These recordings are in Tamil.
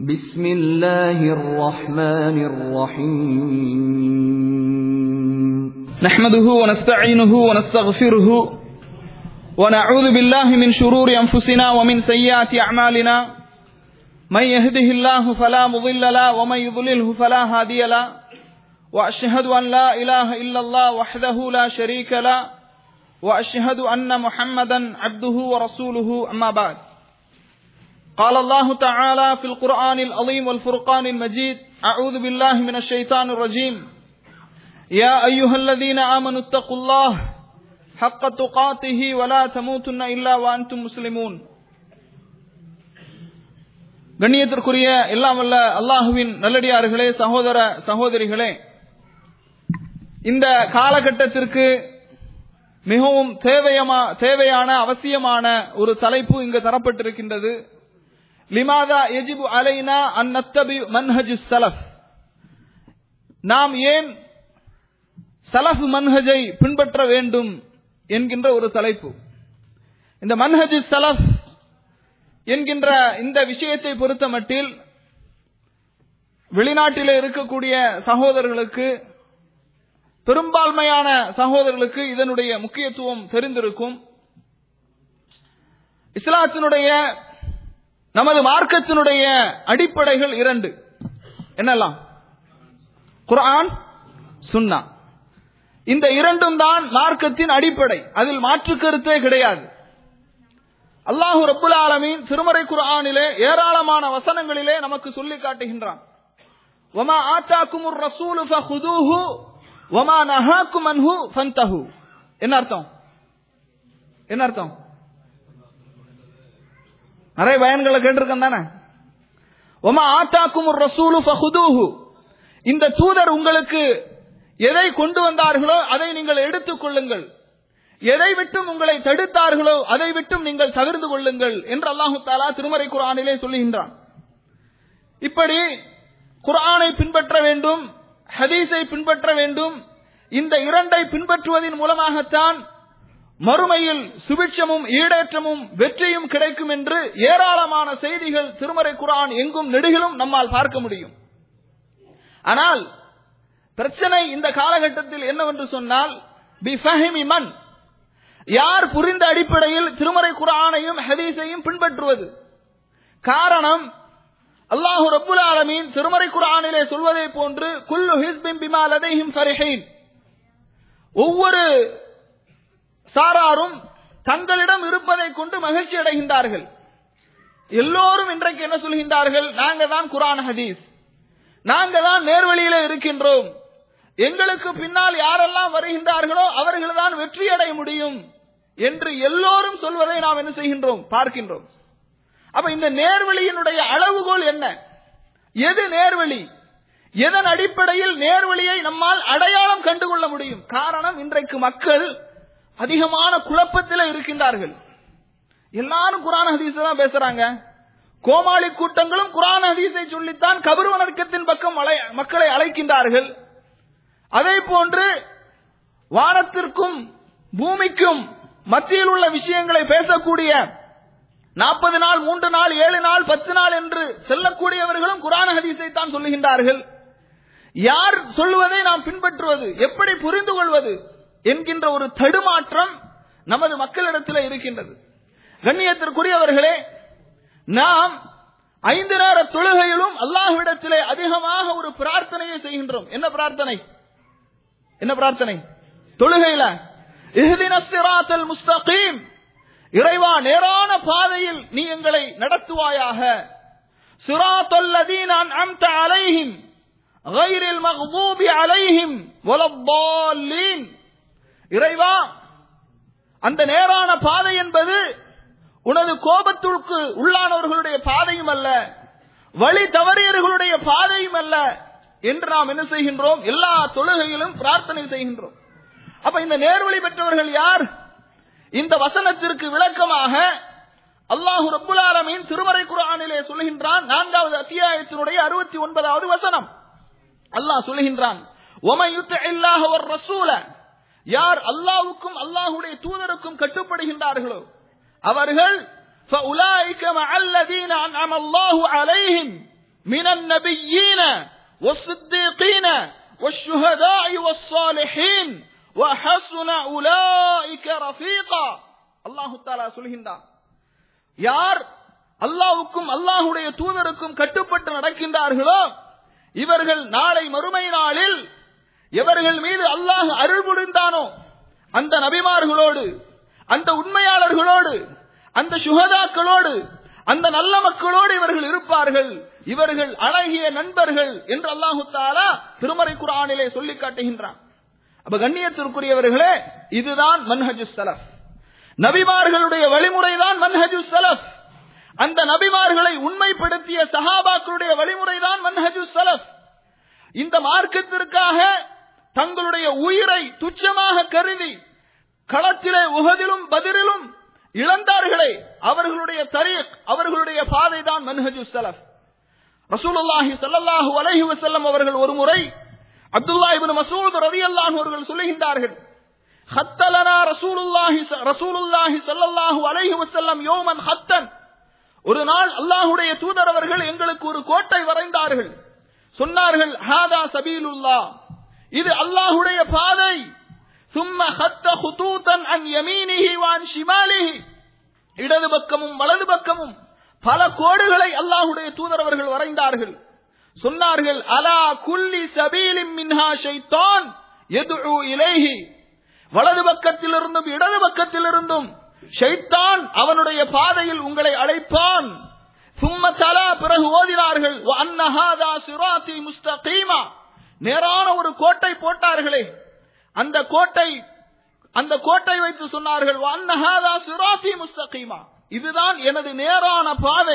بسم الله الرحمن الرحيم نحمده ونستعينه ونستغفره ونعوذ بالله من شرور أنفسنا ومن سيئات أعمالنا من يهده الله فلا مضل له ومن يضلله فلا هادي له وأشهد أن لا إله إلا الله وحده لا شريك له وأشهد أن محمدا عبده ورسوله أما بعد قال الله تعالى في القرآن العظيم والفرقان المجيد أعوذ بالله من الشيطان الرجيم يا أيها الذين آمنوا اتقوا الله حق تقاته ولا تموتن إلا وأنتم مسلمون கண்ணியத்திற்குரிய எல்லாம் வல்ல அல்லாஹுவின் நல்லடியார்களே சகோதர சகோதரிகளே இந்த காலகட்டத்திற்கு மிகவும் தேவையமா தேவையான அவசியமான ஒரு தலைப்பு இங்கு தரப்பட்டிருக்கின்றது லிமாதா எஜிபு அலைனா அந்நத்தபி மன்ஹஜு சலஃப் நாம் ஏன் சலஃப் மன்ஹஜை பின்பற்ற வேண்டும் என்கின்ற ஒரு தலைப்பு இந்த மன்ஹஜு சலஃப் என்கின்ற இந்த விஷயத்தை பொறுத்த மட்டில் வெளிநாட்டில் இருக்கக்கூடிய சகோதரர்களுக்கு பெரும்பான்மையான சகோதரர்களுக்கு இதனுடைய முக்கியத்துவம் தெரிந்திருக்கும் இஸ்லாத்தினுடைய நமது மார்க்கத்தினுடைய அடிப்படைகள் இரண்டு என்னெல்லாம் குர்ஆன் சுன்னா இந்த இரண்டும் தான் மார்க்கத்தின் அடிப்படை அதில் மாற்று கருத்தே கிடையாது அல்லாஹு ரப்புல் ஆலமீன் திருமறை குர்ஆனிலே ஏராளமான வசனங்களிலே நமக்கு சொல்லி காட்டுகின்றான் வமா ஆத்தாக்குமுர் ரசூலு ஃபஹுதூஹு வமா நஹாக்கும் அன்ஹு ஃபந்தஹு என்ன அர்த்தம் என்ன அர்த்தம் நிறைய பயன்களை கேட்டிருக்கேன் தானே ஒமா ஆத்தாக்கும் ஒரு ரசூலு ஃபஹுதூஹு இந்த தூதர் உங்களுக்கு எதை கொண்டு வந்தார்களோ அதை நீங்கள் எடுத்துக் கொள்ளுங்கள் எதை விட்டும் உங்களை தடுத்தார்களோ அதை விட்டும் நீங்கள் தவிர்த்து கொள்ளுங்கள் என்று அல்லாஹு தாலா திருமறை குரானிலே சொல்லுகின்றான் இப்படி குரானை பின்பற்ற வேண்டும் ஹதீஸை பின்பற்ற வேண்டும் இந்த இரண்டை பின்பற்றுவதன் மூலமாகத்தான் மறுமையில் சுபிட்சமும் ஈடேற்றமும் வெற்றியும் கிடைக்கும் என்று ஏராளமான செய்திகள் திருமறை குரான் எங்கும் நெடுகிலும் நம்மால் பார்க்க முடியும் ஆனால் பிரச்சனை இந்த காலகட்டத்தில் என்னவென்று சொன்னால் பி ஃபஹிமி மன் யார் புரிந்த அடிப்படையில் திருமறை குரானையும் ஹதீஸையும் பின்பற்றுவது காரணம் அல்லாஹு ரப்புல் ஆலமீன் திருமறை குரானிலே சொல்வதை போன்று குல்லு ஹிஸ்பின் பிமா லதைஹிம் ஃபரிஹீன் ஒவ்வொரு சாராரும் தங்களிடம் இருப்பதை கொண்டு மகிழ்ச்சி அடைகின்றார்கள் எல்லோரும் இன்றைக்கு என்ன சொல்கின்றார்கள் நாங்க தான் குரான் ஹதீஸ் நாங்க தான் நேர்வழியில இருக்கின்றோம் எங்களுக்கு பின்னால் யாரெல்லாம் வருகின்றார்களோ அவர்கள் தான் வெற்றி அடைய முடியும் என்று எல்லோரும் சொல்வதை நாம் என்ன செய்கின்றோம் பார்க்கின்றோம் அப்ப இந்த நேர்வழியினுடைய அளவுகோல் என்ன எது நேர்வழி எதன் அடிப்படையில் நேர்வழியை நம்மால் அடையாளம் கண்டுகொள்ள முடியும் காரணம் இன்றைக்கு மக்கள் அதிகமான குழப்பத்தில் இருக்கின்றார்கள் எல்லாரும் குரான் ஹதீஸ் தான் பேசுறாங்க கோமாளி கூட்டங்களும் குரான் ஹதீஸை சொல்லித்தான் கபர் வணக்கத்தின் பக்கம் மக்களை அழைக்கின்றார்கள் அதே போன்று வானத்திற்கும் பூமிக்கும் மத்தியில் உள்ள விஷயங்களை பேசக்கூடிய நாற்பது நாள் மூன்று நாள் ஏழு நாள் பத்து நாள் என்று செல்லக்கூடியவர்களும் குரான் ஹதீஸை தான் சொல்லுகின்றார்கள் யார் சொல்லுவதை நாம் பின்பற்றுவது எப்படி புரிந்து கொள்வது என்கின்ற ஒரு தடுமாற்றம் நமது மக்களிடத்தில் இருக்கின்றது கண்ணியத்திற்குரியவர்களே நாம் ஐந்து நேர தொழுகையிலும் அல்லாஹ்விடத்திலே அதிகமாக ஒரு பிரார்த்தனையை செய்கின்றோம் என்ன பிரார்த்தனை என்ன பிரார்த்தனை தொழுகையில இஹ்தினஸ் முஸ்தகீம் இறைவா நேரான பாதையில் நீ எங்களை நடத்துவாயாக சிராத்தல்லதீன் அன்அம்த அலைஹிம் غير المغضوب عليهم ولا الضالين இறைவா அந்த நேரான பாதை என்பது உனது கோபத்திற்கு உள்ளானவர்களுடைய பாதையும் அல்ல வழி தவறியவர்களுடைய பாதையும் அல்ல என்று நாம் என்ன செய்கின்றோம் எல்லா தொழுகையிலும் பிரார்த்தனை செய்கின்றோம் அப்ப இந்த நேர்வழி பெற்றவர்கள் யார் இந்த வசனத்திற்கு விளக்கமாக அல்லாஹு ரப்புல் ஆலமீன் திருமறை குரானிலே சொல்லுகின்றான் நான்காவது அத்தியாயத்தினுடைய அறுபத்தி ஒன்பதாவது வசனம் அல்லாஹ் சொல்லுகின்றான் ரசூல யார் அல்லாவுக்கும் அல்லாஹுடைய தூதருக்கும் கட்டுப்படுகின்றார்களோ அவர்கள் فَأُولَٰئِكَ مَعَ الَّذِينَ أَنْعَمَ اللَّهُ عَلَيْهِمْ من النبيين والصديقين والشهداء والصالحين وحسن أولئك رفيقا அல்லாஹு தாலா சொல்கின்றான் யார் அல்லாஹ்வுக்கும் அல்லாஹுடைய தூதருக்கும் கட்டுப்பட்டு நடக்கின்றார்களோ இவர்கள் நாளை மறுமை நாளில் எவர்கள் மீது அல்லாஹ் அருள் புரிந்தானோ அந்த நபிமார்களோடு அந்த உண்மையாளர்களோடு அந்த சுகதாக்களோடு அந்த நல்ல மக்களோடு இவர்கள் இருப்பார்கள் இவர்கள் அழகிய நண்பர்கள் என்று அல்லாஹு தாலா திருமறை குரானிலே சொல்லி காட்டுகின்றான் அப்ப கண்ணியத்திற்குரியவர்களே இதுதான் மன்ஹஜு சலஃப் நபிமார்களுடைய வழிமுறைதான் மன்ஹஜு சலஃப் அந்த நபிமார்களை உண்மைப்படுத்திய சஹாபாக்களுடைய வழிமுறைதான் மன்ஹஜு சலஃப் இந்த மார்க்கத்திற்காக தங்களுடைய உயிரை துச்சமாக கருதி களத்திலே உகதிலும் பதிரிலும் இழந்தார்களே அவர்களுடைய தரீக் அவர்களுடைய பாதை தான் மன்ஹஜு சலஃப் ரசூலுல்லாஹி ஸல்லல்லாஹு அலைஹி வஸல்லம் அவர்கள் ஒரு முறை அப்துல்லா இப்னு மசூத் ரலியல்லாஹு அவர்கள் சொல்லுகின்றார்கள் ஹத்தலனா ரசூலுல்லாஹி ரசூலுல்லாஹி ஸல்லல்லாஹு அலைஹி வஸல்லம் யௌமன் ஹத்தன் ஒரு நாள் அல்லாஹ்வுடைய தூதர் அவர்கள் எங்களுக்கு ஒரு கோட்டை வரைந்தார்கள் சொன்னார்கள் ஹாதா சபீலுல்லா இது அல்லாஹ்வுடைய பாதை சும்ம ஹத்த ஹுதூதன் அன் யமீனிஹி வான் ஷிமாலிஹி இடது பக்கமும் வலது பக்கமும் பல கோடுகளை அல்லாஹ்வுடைய தூதர் அவர்கள் வரைந்தார்கள் சொன்னார்கள் அலா குல்லி சபீலின் மின்ஹா ஷைத்தான் எதுஉ இலைஹி வலது பக்கத்திலிருந்தும் இடது பக்கத்திலிருந்தும் ஷைத்தான் அவனுடைய பாதையில் உங்களை அழைப்பான் சும்ம தலா பிறகு ஓதினார்கள் "வ அன்ன ஹாதா சிராத்தி முஸ்தகீமா நேரான ஒரு கோட்டை போட்டார்களே அந்த கோட்டை அந்த கோட்டை வைத்து சொன்னார்கள் "வ அன்ன ஹாதா சிராத்தி முஸ்தகீமா இதுதான் எனது நேரான பாதை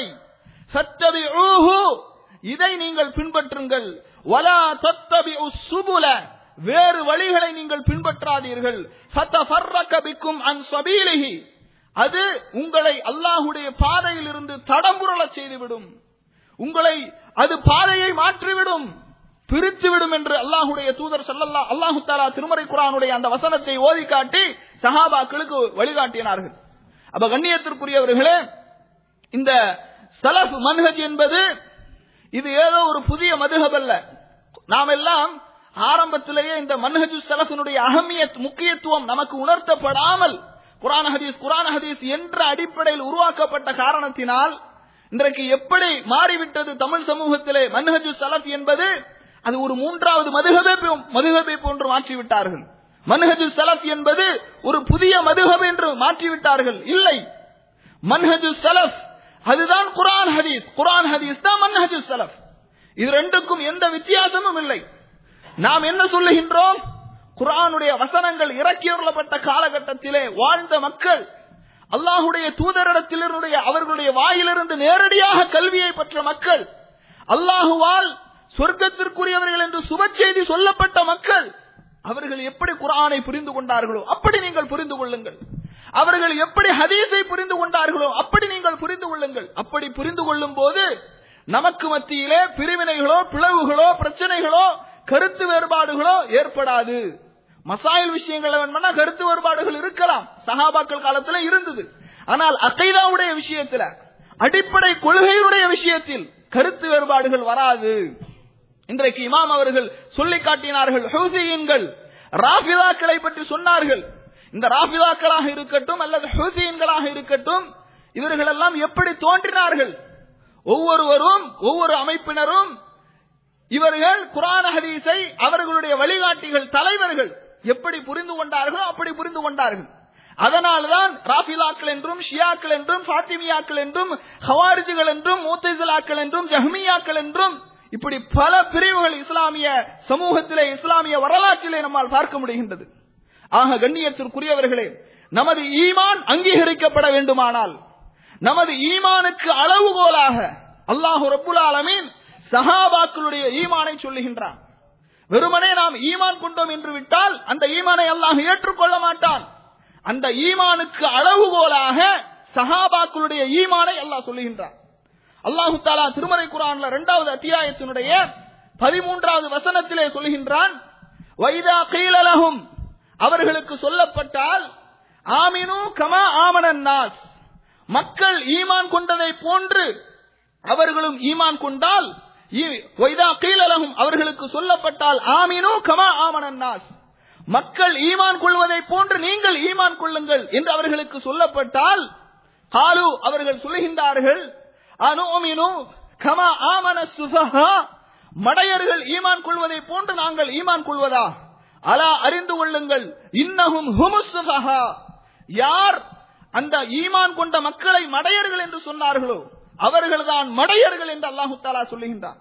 ஃபத்தபிஊஹு இதை நீங்கள் பின்பற்றுங்கள் வலா தத்தபிஉ சுபுல வேறு வழிகளை நீங்கள் பின்பற்றாதீர்கள் ஃபதஃபர்ரக பிக்கும் அன் சபீலிஹி அது உங்களை அல்லாஹுடைய பாதையில் இருந்து தடம்புரளச் செய்துவிடும் உங்களை அது பாதையை மாற்றிவிடும் பிரித்துவிடும் என்று அல்லாஹுடைய தூதர் சல்லல்லா அல்லாஹு தாலா திருமறை குரானுடைய அந்த வசனத்தை ஓதி காட்டி சஹாபாக்களுக்கு வழிகாட்டினார்கள் அப்ப கண்ணியத்திற்குரியவர்களே இந்த சலஃப் மன்ஹஜ் என்பது இது ஏதோ ஒரு புதிய மதுஹப் அல்ல நாம் எல்லாம் ஆரம்பத்திலேயே இந்த மன்ஹஜு சலஃபினுடைய அகமியத் முக்கியத்துவம் நமக்கு உணர்த்தப்படாமல் குரான் ஹதீஸ் குரான் ஹதீஸ் என்ற அடிப்படையில் உருவாக்கப்பட்ட காரணத்தினால் இன்றைக்கு எப்படி மாறிவிட்டது தமிழ் சமூகத்திலே மன்ஹஜு சலஃப் என்பது அது ஒரு மூன்றாவது மதுகபே மதுகபை போன்று மாற்றிவிட்டார்கள் மன்ஹஜு சலஃப் என்பது ஒரு புதிய மதுகப் என்று மாற்றிவிட்டார்கள் இல்லை மன்ஹஜு சலஃப் அதுதான் குரான் ஹதீஸ் குரான் ஹதீஸ் தான் மன்ஹஜு சலஃப் இது ரெண்டுக்கும் எந்த வித்தியாசமும் இல்லை நாம் என்ன சொல்லுகின்றோம் குரானுடைய வசனங்கள் இறக்கியுள்ளப்பட்ட காலகட்டத்திலே வாழ்ந்த மக்கள் அல்லாஹுடைய தூதரிடத்திலிருடைய அவர்களுடைய வாயிலிருந்து நேரடியாக கல்வியை பெற்ற மக்கள் அல்லாஹுவால் சொர்க்கத்திற்குரியவர்கள் என்று சுப செய்தி சொல்லப்பட்ட மக்கள் அவர்கள் எப்படி குரானை புரிந்து கொண்டார்களோ அப்படி நீங்கள் புரிந்து கொள்ளுங்கள் அவர்கள் எப்படி ஹதீஸை புரிந்து கொண்டார்களோ அப்படி நீங்கள் புரிந்து கொள்ளுங்கள் அப்படி புரிந்து கொள்ளும் போது நமக்கு மத்தியிலே பிரிவினைகளோ பிளவுகளோ பிரச்சனைகளோ கருத்து வேறுபாடுகளோ ஏற்படாது மசாயில் விஷயங்கள் வேணும்னா கருத்து வேறுபாடுகள் இருக்கலாம் சஹாபாக்கள் காலத்துல இருந்தது ஆனால் அகைதாவுடைய விஷயத்துல அடிப்படை கொள்கையுடைய விஷயத்தில் கருத்து வேறுபாடுகள் வராது இன்றைக்கு இமாம் அவர்கள் சொல்லி காட்டினார்கள் ஹூசியன்கள் ராபிதாக்களை பற்றி சொன்னார்கள் இந்த ராபிதாக்களாக இருக்கட்டும் அல்லது ஹூசியன்களாக இருக்கட்டும் இவர்கள் எல்லாம் எப்படி தோன்றினார்கள் ஒவ்வொருவரும் ஒவ்வொரு அமைப்பினரும் இவர்கள் குரான ஹதீஸை அவர்களுடைய வழிகாட்டிகள் தலைவர்கள் எப்படி புரிந்து கொண்டார்களோ அப்படி புரிந்து கொண்டார்கள் அதனால்தான் ராபிலாக்கள் என்றும் ஷியாக்கள் என்றும் பாத்திமியாக்கள் என்றும் ஹவாரிஜுகள் என்றும் மூத்திசலாக்கள் என்றும் ஜஹ்மியாக்கள் என்றும் இப்படி பல பிரிவுகள் இஸ்லாமிய சமூகத்திலே இஸ்லாமிய வரலாற்றிலே நம்மால் பார்க்க முடிகின்றது ஆக கண்ணியத்திற்குரியவர்களே நமது ஈமான் அங்கீகரிக்கப்பட வேண்டுமானால் நமது ஈமானுக்கு அளவுகோலாக அல்லாஹு ரப்புல் ஆலமீன் சஹாபாக்களுடைய ஈமானை சொல்லுகின்றான் வெறுமனே நாம் ஈமான் கொண்டோம் என்று விட்டால் அந்த ஈமானை அல்லாஹ் ஏற்றுக்கொள்ள மாட்டான் அந்த ஈமானுக்கு அளவுகோலாக சஹாபாக்களுடைய ஈமானை அல்லாஹ் சொல்லுகின்றான் அல்லாஹு தாலா திருமறை குரான்ல இரண்டாவது அத்தியாயத்தினுடைய பதிமூன்றாவது வசனத்திலே சொல்லுகின்றான் வைதா கீழலகும் அவர்களுக்கு சொல்லப்பட்டால் ஆமினு கமா ஆமனன் நாஸ் மக்கள் ஈமான் கொண்டதை போன்று அவர்களும் ஈமான் கொண்டால் இ- வைதா கீழலகும் அவர்களுக்கு சொல்லப்பட்டால் ஆமினு கமா ஆமனன் நாஸ் மக்கள் ஈமான் கொள்வதை போன்று நீங்கள் ஈமான் கொள்ளுங்கள் என்று அவர்களுக்கு சொல்லப்பட்டால் காலு அவர்கள் சொல்லுகின்றார்கள் அனுமினு கமா ஆமன சுஃபஹா மடையர்கள் ஈமான் கொள்வதை போன்று நாங்கள் ஈமான் கொள்வதா அலா அறிந்து கொள்ளுங்கள் இன்னஹும் ஹுமுஸ் சுஃபஹா யார் அந்த ஈமான் கொண்ட மக்களை மடையர்கள் என்று சொன்னார்களோ அவர்கள்தான் மடையர்கள் என்று அல்லாஹு தாலா சொல்லுகின்றான்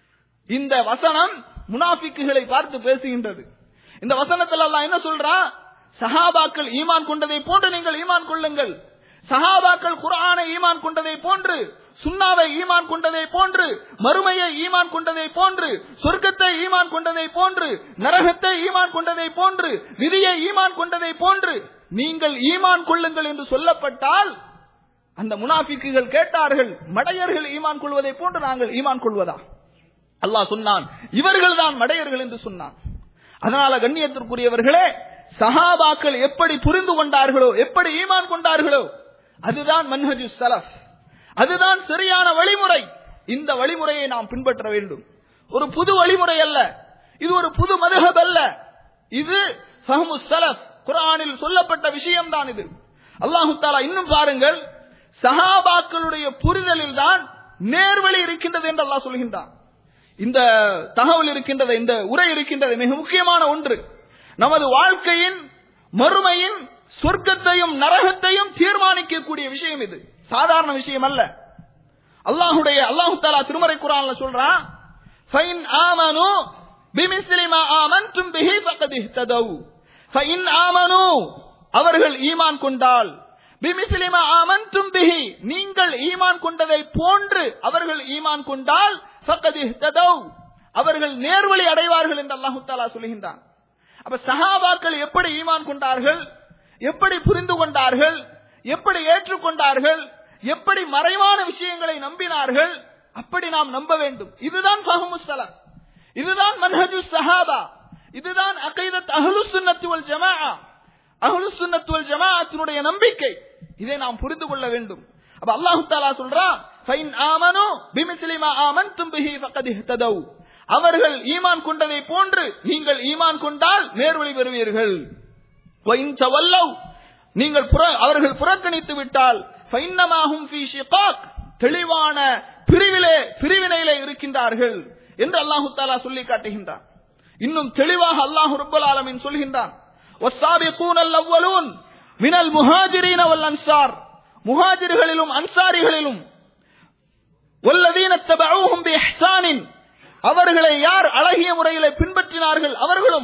இந்த வசனம் முனாஃபிக்குகளை பார்த்து பேசுகின்றது இந்த வசனத்தில் அல்லாஹ் என்ன சொல்றான் சஹாபாக்கள் ஈமான் கொண்டதை போன்று நீங்கள் ஈமான் கொள்ளுங்கள் சஹாபாக்கள் குர்ஆனை ஈமான் கொண்டதை போன்று சுன்னாவை ஈமான் கொண்டதை போன்று மறுமையை ஈமான் கொண்டதை போன்று சொர்க்கத்தை ஈமான் கொண்டதை போன்று நரகத்தை ஈமான் கொண்டதை போன்று விதியை ஈமான் கொண்டதை போன்று நீங்கள் ஈமான் கொள்ளுங்கள் என்று சொல்லப்பட்டால் அந்த முனாஃபிக்குகள் கேட்டார்கள் மடையர்கள் ஈமான் கொள்வதை போன்று நாங்கள் ஈமான் கொள்வதா அல்லாஹ் சொன்னான் இவர்கள் தான் மடையர்கள் என்று சொன்னான் அதனால கண்ணியத்திற்குரியவர்களே சஹாபாக்கள் எப்படி புரிந்து கொண்டார்களோ எப்படி ஈமான் கொண்டார்களோ அதுதான் மன்ஹஜு சலஃப் அதுதான் சரியான வழிமுறை இந்த வழிமுறையை நாம் பின்பற்ற வேண்டும் ஒரு புது வழிமுறை அல்ல இது ஒரு புது மதுஹப் அல்ல இது ஃபஹ்மு சலஃப் குர்ஆனில் சொல்லப்பட்ட விஷயம்தான் இது அல்லாஹு தாலா இன்னும் பாருங்கள் சஹாபாக்களுடைய புரிதலில் தான் நேர்வழி இருக்கின்றது என்று அல்லாஹ் சொல்கின்றான் இந்த தகவல் இருக்கின்றது இந்த உரை இருக்கின்றது மிக முக்கியமான ஒன்று நமது வாழ்க்கையின் மறுமையின் சொர்க்கத்தையும் நரகத்தையும் தீர்மானிக்கக்கூடிய விஷயம் இது சாதாரண விஷயம் அல்ல அல்லாஹுடைய அல்லாஹு தாலா திருமறை குரான்ல சொல்றான் ஃபைன் ஆமனு பிமிஸ்லி மா ஆமன்தும் பிஹி ஃபக்கத் இஹ்ததவ் ஃபைன் ஆமனு அவர்கள் ஈமான் கொண்டால் பிமிஸ்லி மா ஆமன்தும் பிஹி நீங்கள் ஈமான் கொண்டதை போன்று அவர்கள் ஈமான் கொண்டால் ஃபக்கத் இஹ்ததவ் அவர்கள் நேர்வழி அடைவார்கள் என்று அல்லாஹு தாலா சொல்கின்றான் அப்ப சஹாபாக்கள் எப்படி ஈமான் கொண்டார்கள் எப்படி புரிந்து கொண்டார்கள் எப்படி ஏற்றுக்கொண்டார்கள் எப்படி மறைவான விஷயங்களை நம்பினார்கள் அப்படி நாம் நம்ப வேண்டும் இதுதான் ஃபஹ்மு ஸலஃப் இதுதான் மன்ஹஜு சஹாபா இதுதான் அகைதத் அஹ்லு சுன்னத்து வல் ஜமாஅ அஹ்லு சுன்னத்து வல் ஜமாஅத்தினுடைய நம்பிக்கை இதை நாம் புரிந்து கொள்ள வேண்டும் அப்ப அல்லாஹ் தஆலா சொல்றான் ஃபைன் ஆமனு பிமிஸ்லி மா ஆமன்தும் பிஹி ஃபக்கத் இஹ்ததவ் அவர்கள் ஈமான் கொண்டதை போன்று நீங்கள் ஈமான் கொண்டால் நேர்வழி பெறுவீர்கள் வயின் தவல்லவ் நீங்கள் புற- அவர்கள் புறக்கணித்து விட்டால் ஃபைன்னமாஹும் ஃபீ ஷிகாக் தெளிவான பிரிவிலே பிரிவினையிலே இருக்கின்றார்கள் என்று அல்லாஹு தாலா சொல்லி காட்டுகின்றான் இன்னும் தெளிவாக அல்லாஹு ரப்பல் ஆலமீன் சொல்கின்றான் والسابقون الأولون من المهاجرين والأنصار முஹாஜிர்களிலும் அன்சாரிகளிலும் வல்லதீன தபஊஹும் பிஇஹ்சானின் அவர்களை யார் அழகிய முறையிலே பின்பற்றினார்கள் அவர்களும்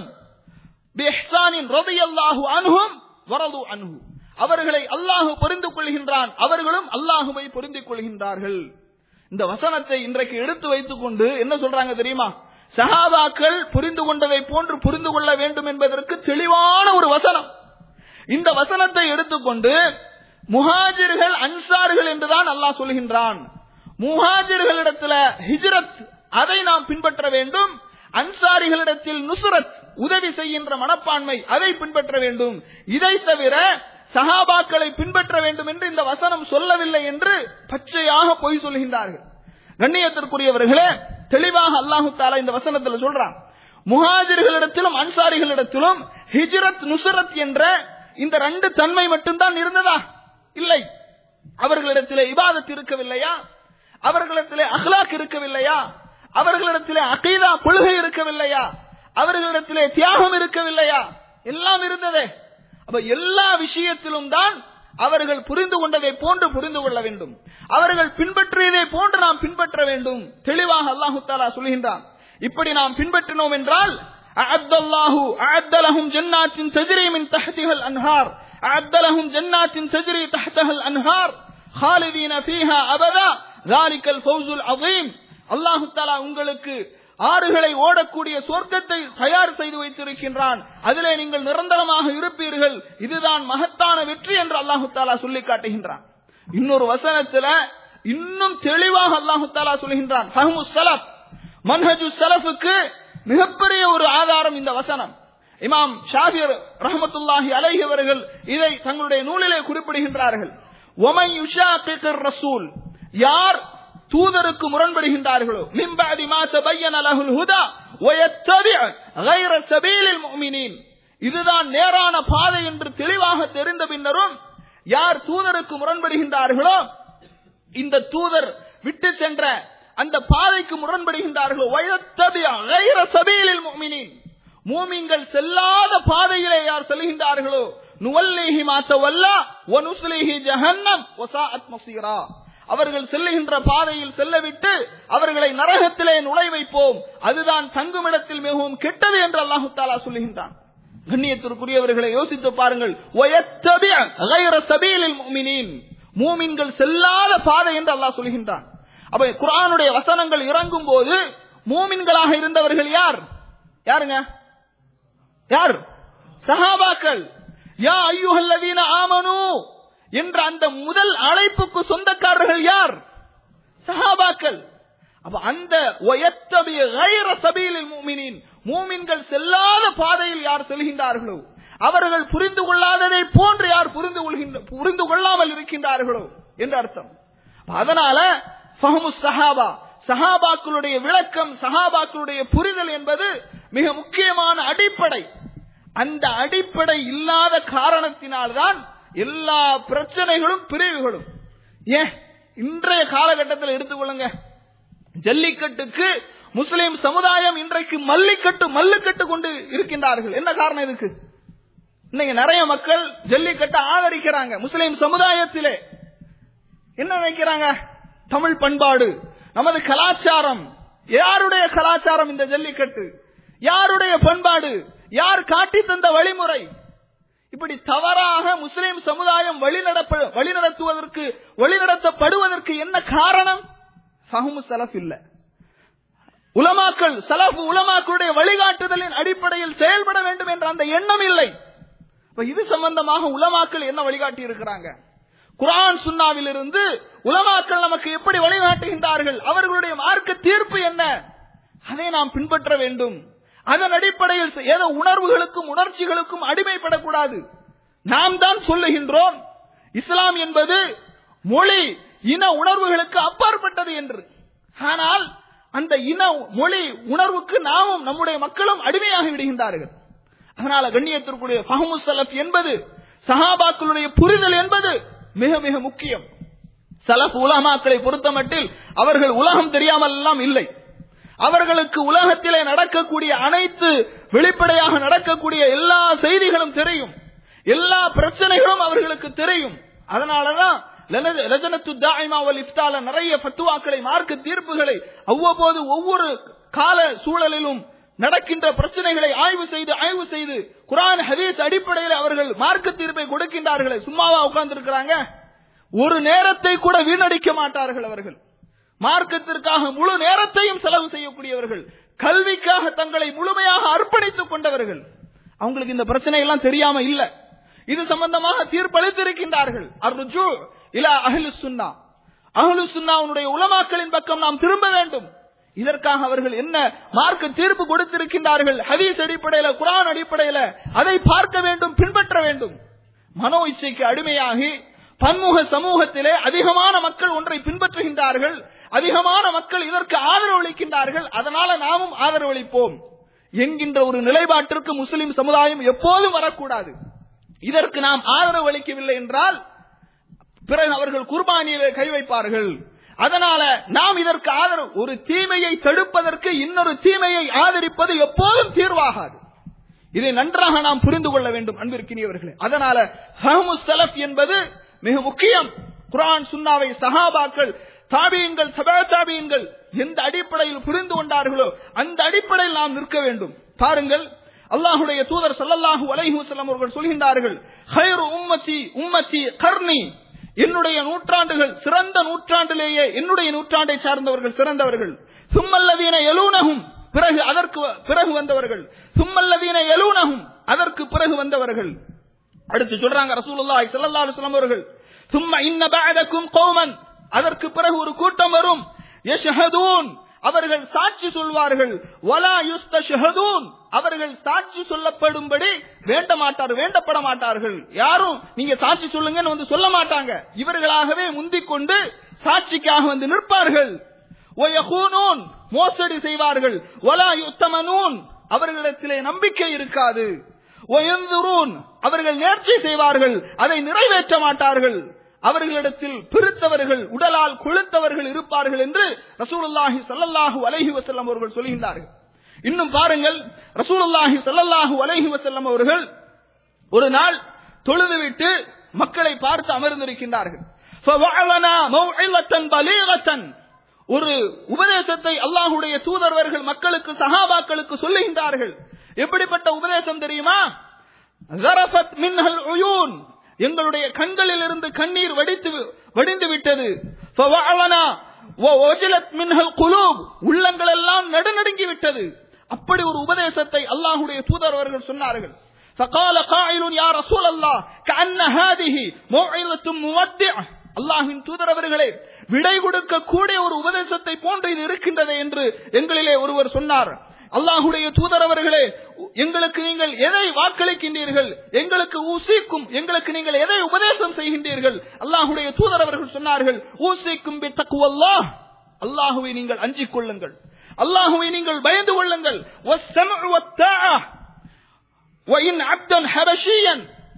பிஇஹ்சானின் ரலியல்லாஹு அன்ஹும் வரது அன்ஹு அவர்களை அல்லாஹு புரிந்து கொள்கின்றான் அவர்களும் அல்லாஹுவை புரிந்து கொள்கின்றார்கள் இந்த வசனத்தை இன்றைக்கு எடுத்து வைத்துக் கொண்டு என்ன சொல்றாங்க தெரியுமா சஹாபாக்கள் புரிந்து கொண்டதை போன்று புரிந்து கொள்ள வேண்டும் என்பதற்கு தெளிவான ஒரு வசனம் இந்த வசனத்தை எடுத்துக்கொண்டு முஹாஜிர்கள் அன்சார்கள் என்றுதான் அல்லாஹ் சொல்கின்றான் முஹாஜிர்களிடத்துல ஹிஜ்ரத் அதை நாம் பின்பற்ற வேண்டும் அன்சாரிகளிடத்தில் நுசுரத் உதவி செய்கின்ற மனப்பான்மை அதை பின்பற்ற வேண்டும் இதை தவிர சஹாபாக்களை பின்பற்ற வேண்டும் என்று இந்த வசனம் சொல்லவில்லை என்று பச்சையாக பொய் சொல்கின்றார்கள் கண்ணியத்திற்குரியவர்களே தெளிவாக அல்லாஹு தாலா இந்த வசனத்தில் சொல்றான் முஹாஜிர்களிடத்திலும் அன்சாரிகளிடத்திலும் ஹிஜ்ரத் நுசரத் என்ற இந்த ரெண்டு தன்மை மட்டும்தான் இருந்ததா இல்லை அவர்களிடத்திலே இபாதத் இருக்கவில்லையா அவர்களிடத்திலே அஹ்லாக் இருக்கவில்லையா அவர்களிடத்திலே அகைதா கொள்கை இருக்கவில்லையா அவர்களிடத்திலே தியாகம் இருக்கவில்லையா எல்லாம் இருந்ததே அப்ப எல்லா விஷயத்திலும் தான் அவர்கள் புரிந்து கொண்டதை போன்று புரிந்து கொள்ள வேண்டும் அவர்கள் பின்பற்றியதை போன்று நாம் பின்பற்ற வேண்டும் தெளிவாக அல்லாஹு தாலா சொல்கின்றான் இப்படி நாம் பின்பற்றினோம் என்றால் أعد الله أعد لهم جنات تجري من تحتها الأنهار أعد لهم جنات تجري تحتها الأنهار خالدين فيها أبدا ذلك الفوز العظيم الله تعالى உங்களுக்கு ஆறுகளை ஓடக்கூடிய சொர்க்கத்தை தயார் செய்து வைத்திருக்கின்றான் அதிலே நீங்கள் நிரந்தரமாக இருப்பீர்கள் இதுதான் மகத்தான வெற்றி என்று அல்லாஹு தாலா சொல்லி காட்டுகின்றான் இன்னொரு வசனத்துல இன்னும் தெளிவாக அல்லாஹு தாலா சொல்கின்றான் ஃபஹ்மு ஸலஃப் மன்ஹஜு ஸலஃபுக்கு மிகப்பெரிய ஒரு ஆதாரம் இந்த வசனம் இமாம் ஷாஃபிர் ரஹமத்துல்லாஹி அலைஹி அவர்கள் இதை தங்களுடைய நூலிலே குறிப்பிடுகின்றார்கள் ஒமை யுஷாக்கிர் ரசூல் யார் தூதருக்கு முரண்படுகின்றார்களோ மிம்பாதி மா தபையன லஹுல் ஹுதா வயத்தபி' கைர சபீலில் முஃமினீன் இதுதான் நேரான பாதை என்று தெளிவாக தெரிந்த பின்னரும் யார் தூதருக்கு முரண்படுகின்றார்களோ இந்த தூதர் விட்டு சென்ற அந்த பாதைக்கு முரண்படுகின்றார்களோ வயத்தபிய கைர சபீலில் முஃமினீன் மூமின்கள் செல்லாத பாதையிலே யார் செல்கின்றார்களோ நுவல்லிஹி மாத்தவல்லா வனுஸ்லிஹி ஜஹன்னம் வசாஅத் மசீரா அவர்கள் செல்லுகின்ற பாதையில் செல்லவிட்டு அவர்களை நரகத்திலே நுழை வைப்போம் அதுதான் தங்குமிடத்தில் மிகவும் கெட்டது என்று அல்லாஹு தாலா சொல்லுகின்றான் கண்ணியத்திற்குரியவர்களை யோசித்து பாருங்கள் வயத்தபிய கைர சபீலில் முஃமினீன் மூமின்கள் செல்லாத பாதை என்று அல்லாஹ் சொல்கின்றான் அப்ப குர்ஆனுடைய வசனங்கள் இறங்கும் போது மூமின்களாக இருந்தவர்கள் யார் யாருங்க யார் சஹாபாக்கள் யா ஐயுஹல்லதீன ஆமனு என்ற அந்த முதல் அழைப்புக்கு சொந்தக்காரர்கள் யார் சஹாபாக்கள் அப்ப அந்த வயத்தபிய கைர சபீலில் மூமினின் மூமின்கள் செல்லாத பாதையில் யார் செல்கின்றார்களோ அவர்கள் புரிந்து கொள்ளாததை போன்று யார் புரிந்து கொள்கின்ற புரிந்து கொள்ளாமல் இருக்கின்றார்களோ என்று அர்த்தம் அதனால ஃபஹமு சஹாபா சஹாபாக்களுடைய விளக்கம் சஹாபாக்களுடைய புரிதல் என்பது மிக முக்கியமான அடிப்படை அந்த அடிப்படை இல்லாத காரணத்தினால்தான் எல்லா பிரச்சனைகளும் பிரிவுகளும் ஏன் இன்றைய காலகட்டத்தில் எடுத்துக்கொள்ளுங்க ஜல்லிக்கட்டுக்கு முஸ்லிம் சமுதாயம் இன்றைக்கு மல்லிக்கட்டு மல்லுக்கட்டு கொண்டு இருக்கின்றார்கள் என்ன காரணம் இதுக்கு இன்னைக்கு நிறைய மக்கள் ஜல்லிக்கட்டை ஆதரிக்கிறாங்க முஸ்லிம் சமுதாயத்திலே என்ன நினைக்கிறாங்க தமிழ் பண்பாடு நமது கலாச்சாரம் யாருடைய கலாச்சாரம் இந்த ஜல்லிக்கட்டு யாருடைய பண்பாடு யார் காட்டி தந்த வழிமுறை இப்படி தவறாக முஸ்லிம் சமுதாயம் வழிநடப்ப வழிநடத்துவதற்கு வழிநடத்தப்படுவதற்கு என்ன காரணம் ஃபஹ்மு சலஃப் இல்ல உலமாக்கள் சலஃப் உலமாக்களுடைய வழிகாட்டுதலின் அடிப்படையில் செயல்பட வேண்டும் என்ற அந்த எண்ணம் இல்லை இப்ப இது சம்பந்தமாக உலமாக்கள் என்ன வழிகாட்டி இருக்கிறாங்க குரான் சுன்னாவிலிருந்து உலமாக்கள் நமக்கு எப்படி வழிகாட்டுகின்றார்கள் அவர்களுடைய மார்க்க தீர்ப்பு என்ன அதை நாம் பின்பற்ற வேண்டும் அதன் அடிப்படையில் ஏதோ உணர்வுகளுக்கும் உணர்ச்சிகளுக்கும் அடிமைப்படக்கூடாது நாம் தான் சொல்லுகின்றோம் இஸ்லாம் என்பது மொழி இன உணர்வுகளுக்கு அப்பாற்பட்டது என்று ஆனால் அந்த இன மொழி உணர்வுக்கு நாமும் நம்முடைய மக்களும் அடிமையாகி விடுகின்றார்கள் அதனால கண்ணியத்திற்குரிய ஃபஹமு சலஃப் என்பது சஹாபாக்களுடைய புரிதல் என்பது மிக மிக முக்கியம் சலஃப் உலமாக்களை பொறுத்தமட்டில் அவர்கள் உலகம் தெரியாமல் எல்லாம் இல்லை அவர்களுக்கு உலகத்திலே நடக்கக்கூடிய அனைத்து வெளிப்படையாக நடக்கக்கூடிய எல்லா செய்திகளும் தெரியும் எல்லா பிரச்சனைகளும் அவர்களுக்கு தெரியும் அதனாலதான் லஜனத்து தாய்மா வல் இஃப்தால நிறைய ஃபத்துவாக்களை மார்க்க தீர்ப்புகளை அவ்வப்போது ஒவ்வொரு கால சூழலிலும் நடக்கின்ற பிரச்சனைகளை ஆய்வு செய்து ஆய்வு செய்து குரான் ஹதீஸ் அடிப்படையில் அவர்கள் மார்க்க தீர்ப்பை கொடுக்கின்றார்களே சும்மாவா உட்கார்ந்து இருக்கிறாங்க ஒரு நேரத்தை கூட வீணடிக்க மாட்டார்கள் அவர்கள் மார்க்கத்திற்காக முழு நேரத்தையும் செலவு செய்யக்கூடியவர்கள் கல்விக்காக தங்களை முழுமையாக அர்ப்பணித்துக் கொண்டவர்கள் அவங்களுக்கு இந்த பிரச்சனை எல்லாம் தெரியாம இல்ல இது சம்பந்தமாக தீர்ப்பளித்திருக்கின்றார்கள் அர்ஜு இலா அஹ்லு சுன்னா அஹ்லு சுன்னாவுடைய உலமாக்களின் பக்கம் நாம் திரும்ப வேண்டும் இதற்காக அவர்கள் என்ன மார்க்க தீர்ப்பு கொடுத்திருக்கின்றார்கள் ஹதீஸ் அடிப்படையில குரான் அடிப்படையில அதை பார்க்க வேண்டும் பின்பற்ற வேண்டும் மனோ இச்சைக்கு அடிமையாகி பன்முக சமூகத்திலே அதிகமான மக்கள் ஒன்றை பின்பற்றுகின்றார்கள் அதிகமான மக்கள் இதற்கு ஆதரவு அளிக்கின்றார்கள் அதனால நாமும் ஆதரவளிப்போம் என்கின்ற ஒரு நிலைப்பாட்டிற்கு முஸ்லிம் சமுதாயம் எப்போதும் வரக்கூடாது இதற்கு நாம் ஆதரவு அளிக்கவில்லை என்றால் பிறகு அவர்கள் குர்பானியிலே கை வைப்பார்கள் அதனால நாம் இதற்கு ஆதரவு ஒரு தீமையை தடுப்பதற்கு இன்னொரு தீமையை ஆதரிப்பது எப்போதும் தீர்வாகாது இதை நன்றாக நாம் புரிந்து கொள்ள வேண்டும் அன்பிற்கினியவர்களே அதனால ஹஹமு சலஃப் என்பது மிக முக்கியம் குரான் சுன்னாவை சஹாபாக்கள் தாபியங்கள் சபா தாபியங்கள் எந்த அடிப்படையில் புரிந்து கொண்டார்களோ அந்த அடிப்படையில் நாம் நிற்க வேண்டும் பாருங்கள் அல்லாஹுடைய தூதர் சல்லல்லாஹு அலைஹி வஸல்லம் அவர்கள் சொல்கின்றார்கள் ஹைரு உம்மத்தி உம்மத்தி கர்ணி என்னுடைய நூற்றாண்டுகள் சிறந்த நூற்றாண்டிலேயே என்னுடைய நூற்றாண்டை சார்ந்தவர்கள் சிறந்தவர்கள் சும்மல்லதீன எலூனகும் பிறகு அதற்கு பிறகு வந்தவர்கள் சும்மல்லதீன எலூனகும் அதற்கு பிறகு வந்தவர்கள் அடுத்து சொல்றாங்க ரசூலுல்லாஹி ஸல்லல்லாஹு அலைஹி வஸல்லம் அவர்கள் சும்ம இன்ன பஅதக்கும் கௌமன் அதற்கு பிறகு ஒரு கூட்டம் வரும் யஷ்ஹதூன் அவர்கள் சாட்சி சொல்வார்கள் வலா யுஸ்தஷஹதூன் அவர்கள் சாட்சி சொல்லப்படும்படி வேண்ட மாட்டார் வேண்டப்பட மாட்டார்கள் யாரும் நீங்க சாட்சி சொல்லுங்கன்னு வந்து சொல்ல மாட்டாங்க இவர்களாகவே முந்திக் கொண்டு சாட்சிக்காக வந்து நிற்பார்கள் ஒயகூனூன் மோசடி செய்வார்கள் வலா யுத்தமனூன் அவர்களிடத்திலே நம்பிக்கை இருக்காது ஒயந்துரூன் அவர்கள் நேர்ச்சி செய்வார்கள் அதை நிறைவேற்ற மாட்டார்கள் அவர்களிடத்தில் பிரித்தவர்கள் உடலால் கொழுத்தவர்கள் இருப்பார்கள் என்று ரசூலுல்லாஹி ஸல்லல்லாஹு அலைஹி வஸல்லம் அவர்கள் சொல்கின்றார்கள் இன்னும் பாருங்கள் ரசூலுல்லாஹி ஸல்லல்லாஹு அலைஹி வஸல்லம் அவர்கள் ஒரு நாள் தொழுதுவிட்டு மக்களை பார்த்து அமர்ந்திருக்கின்றார்கள் فَوَعَظَنَا مَوْعِظَةً بَلِيغَةً ஒரு உபதேசத்தை அல்லாஹுடைய தூதர்வர்கள் மக்களுக்கு சஹாபாக்களுக்கு சொல்லுகின்றார்கள் எப்படிப்பட்ட உபதேசம் தெரியுமா ذَرَفَتْ مِنْهَا الْعُيُونُ எங்களுடைய கண்களில் இருந்து கண்ணீர் வடித்து வடிந்து விட்டது فَوَعَظَنَا وَوَجِلَتْ مِنْهَا الْقُلُوبُ உள்ளங்கள் எல்லாம் நடுநடுங்கி விட்டது அப்படி ஒரு உபதேசத்தை அல்லாஹுடைய தூதர்வர்கள் சொன்னார்கள் فقال قائل يا رسول الله كأن هذه موعظة مودع அல்லாஹ்வின் தூதர் அவர்களே விடை கொடுக்க கூடிய ஒரு உபதேசத்தை போன்று இது இருக்கின்றது என்று எங்களிலே ஒருவர் சொன்னார் அல்லாஹுடைய தூதர் அவர்களே எங்களுக்கு நீங்கள் எதை வாக்களிக்கின்றீர்கள் எங்களுக்கு ஊசிக்கும் எங்களுக்கு நீங்கள் எதை உபதேசம் செய்கின்றீர்கள் அல்லாஹுடைய தூதர் அவர்கள் சொன்னார்கள் ஊசிக்கும் தக்குவல்லாஹ் அல்லாஹுவை நீங்கள் அஞ்சிக் கொள்ளுங்கள் அல்லாஹுவை நீங்கள் பயந்து கொள்ளுங்கள் வஸ்ஸம்உ வத்தாஅ وَإِنْ عَبْدًا حَبَشِيًّا